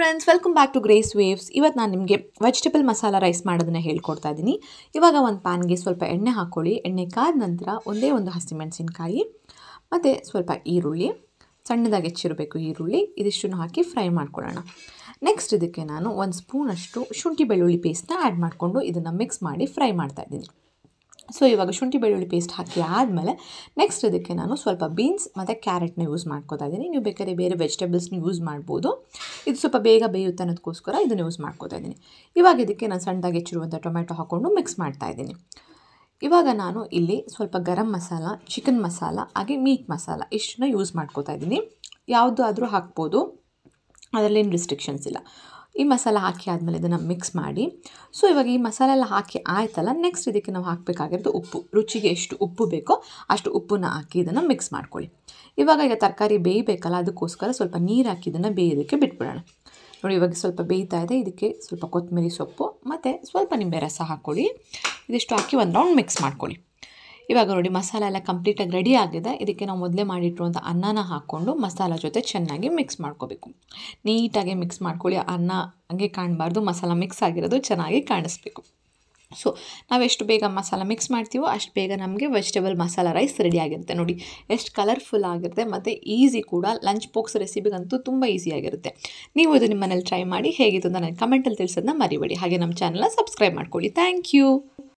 friends welcome back to Grace Waves ಇವತ್ತು ನಾನು ನಿಮಗೆ ವೆಜಿಟೇಬಲ್ ಮಸಾಲ ರೈಸ್ ಮಾಡೋದನ್ನ ಹೇಳ್ಕೊಡ್ತಾ ಇದ್ದೀನಿ ಇವಾಗ ಒಂದು ಪ್ಯಾನ್ಗೆ ಸ್ವಲ್ಪ ಎಣ್ಣೆ ಹಾಕ್ಕೊಳ್ಳಿ ಎಣ್ಣೆ ಕಾದ ನಂತರ ಒಂದೇ ಒಂದು ಹಸಿಮೆಣಸಿನ್ಕಾಯಿ ಮತ್ತು ಸ್ವಲ್ಪ ಈರುಳ್ಳಿ ಸಣ್ಣದಾಗಿ ಹೆಚ್ಚಿರಬೇಕು ಈರುಳ್ಳಿ ಇದಿಷ್ಟನ್ನು ಹಾಕಿ ಫ್ರೈ ಮಾಡ್ಕೊಳ್ಳೋಣ ನೆಕ್ಸ್ಟ್ ಇದಕ್ಕೆ ನಾನು ಒಂದು ಸ್ಪೂನಷ್ಟು ಶುಂಠಿ ಬೆಳ್ಳುಳ್ಳಿ ಪೇಸ್ಟ್ನ ಆ್ಯಡ್ ಮಾಡಿಕೊಂಡು ಇದನ್ನು ಮಿಕ್ಸ್ ಮಾಡಿ ಫ್ರೈ ಮಾಡ್ತಾ ಇದ್ದೀನಿ ಸೊ ಇವಾಗ ಶುಂಠಿ ಬೆಳ್ಳುಳ್ಳಿ ಪೇಸ್ಟ್ ಹಾಕಿ ಆದಮೇಲೆ ನೆಕ್ಸ್ಟ್ ಇದಕ್ಕೆ ನಾನು ಸ್ವಲ್ಪ ಬೀನ್ಸ್ ಮತ್ತು ಕ್ಯಾರೆಟ್ನ ಯೂಸ್ ಮಾಡ್ಕೋತಾ ಇದ್ದೀನಿ ನೀವು ಬೇಕಾದ್ರೆ ಬೇರೆ ವೆಜಿಟೇಬಲ್ಸ್ನ ಯೂಸ್ ಮಾಡ್ಬೋದು ಇದು ಸ್ವಲ್ಪ ಬೇಗ ಬೇಯುತ್ತೆ ಅನ್ನೋದಕ್ಕೋಸ್ಕರ ಇದನ್ನು ಯೂಸ್ ಮಾಡ್ಕೋತಾ ಇದ್ದೀನಿ ಇವಾಗ ಇದಕ್ಕೆ ನಾನು ಸಣ್ಣದಾಗಿ ಹೆಚ್ಚಿರುವಂಥ ಟೊಮೆಟೊ ಹಾಕ್ಕೊಂಡು ಮಿಕ್ಸ್ ಮಾಡ್ತಾ ಇದ್ದೀನಿ ಇವಾಗ ನಾನು ಇಲ್ಲಿ ಸ್ವಲ್ಪ ಗರಂ ಮಸಾಲ ಚಿಕನ್ ಮಸಾಲ ಹಾಗೆ ಮೀಟ್ ಮಸಾಲ ಇಷ್ಟನ್ನ ಯೂಸ್ ಮಾಡ್ಕೋತಾ ಇದ್ದೀನಿ ಯಾವುದು ಆದರೂ ಹಾಕ್ಬೋದು ಅದರಲ್ಲೇನು ರಿಸ್ಟ್ರಿಕ್ಷನ್ಸ್ ಇಲ್ಲ ಈ ಮಸಾಲ ಹಾಕಿ ಆದಮೇಲೆ ಇದನ್ನು ಮಿಕ್ಸ್ ಮಾಡಿ ಸೊ ಇವಾಗ ಈ ಮಸಾಲೆ ಎಲ್ಲ ಹಾಕಿ ಆಯ್ತಲ್ಲ ನೆಕ್ಸ್ಟ್ ಇದಕ್ಕೆ ನಾವು ಹಾಕಬೇಕಾಗಿರೋದು ಉಪ್ಪು ರುಚಿಗೆ ಎಷ್ಟು ಉಪ್ಪು ಬೇಕೋ ಅಷ್ಟು ಉಪ್ಪನ್ನ ಹಾಕಿ ಇದನ್ನು ಮಿಕ್ಸ್ ಮಾಡ್ಕೊಳ್ಳಿ ಇವಾಗ ಈಗ ತರಕಾರಿ ಬೇಯಬೇಕಲ್ಲ ಅದಕ್ಕೋಸ್ಕರ ಸ್ವಲ್ಪ ನೀರು ಹಾಕಿ ಇದನ್ನು ಬೇಯೋದಕ್ಕೆ ಬಿಟ್ಬಿಡೋಣ ನೋಡಿ ಇವಾಗ ಸ್ವಲ್ಪ ಬೇಯ್ತಾ ಇದೆ ಇದಕ್ಕೆ ಸ್ವಲ್ಪ ಕೊತ್ತಂಬರಿ ಸೊಪ್ಪು ಮತ್ತು ಸ್ವಲ್ಪ ನಿಂಬೆ ರಸ ಹಾಕ್ಕೊಳ್ಳಿ ಇದಿಷ್ಟು ಹಾಕಿ ಒಂದು ರೌಂಡ್ ಮಿಕ್ಸ್ ಮಾಡ್ಕೊಳ್ಳಿ ಇವಾಗ ನೋಡಿ ಮಸಾಲ ಎಲ್ಲ ಕಂಪ್ಲೀಟಾಗಿ ರೆಡಿ ಆಗಿದೆ ಇದಕ್ಕೆ ನಾವು ಮೊದಲೇ ಮಾಡಿಟ್ಟಿರುವಂಥ ಅನ್ನನ ಹಾಕ್ಕೊಂಡು ಮಸಾಲ ಜೊತೆ ಚೆನ್ನಾಗಿ ಮಿಕ್ಸ್ ಮಾಡ್ಕೋಬೇಕು ನೀಟಾಗಿ ಮಿಕ್ಸ್ ಮಾಡ್ಕೊಳ್ಳಿ ಅನ್ನ ಹಂಗೆ ಕಾಣಬಾರ್ದು ಮಸಾಲ ಮಿಕ್ಸ್ ಆಗಿರೋದು ಚೆನ್ನಾಗಿ ಕಾಣಿಸ್ಬೇಕು ಸೊ ನಾವೆಷ್ಟು ಬೇಗ ಮಸಾಲ ಮಿಕ್ಸ್ ಮಾಡ್ತೀವೋ ಅಷ್ಟು ಬೇಗ ನಮಗೆ ವೆಜಿಟೇಬಲ್ ಮಸಾಲ ರೈಸ್ ರೆಡಿ ಆಗಿರುತ್ತೆ ನೋಡಿ ಎಷ್ಟು ಕಲರ್ಫುಲ್ ಆಗಿರುತ್ತೆ ಮತ್ತು ಈಸಿ ಕೂಡ ಲಂಚ್ ಬಾಕ್ಸ್ ರೆಸಿಪಿಗಂತೂ ತುಂಬ ಈಸಿಯಾಗಿರುತ್ತೆ ನೀವು ಇದು ನಿಮ್ಮ ಮನೇಲಿ ಟ್ರೈ ಮಾಡಿ ಹೇಗಿತ್ತು ಅಂತ ನನಗೆ ಕಮೆಂಟಲ್ಲಿ ತಿಳಿಸೋದನ್ನ ಮರಿಬೇಡಿ ಹಾಗೆ ನಮ್ಮ ಚಾನಲ್ನ ಸಬ್ಸ್ಕ್ರೈಬ್ ಮಾಡ್ಕೊಳ್ಳಿ ಥ್ಯಾಂಕ್ ಯು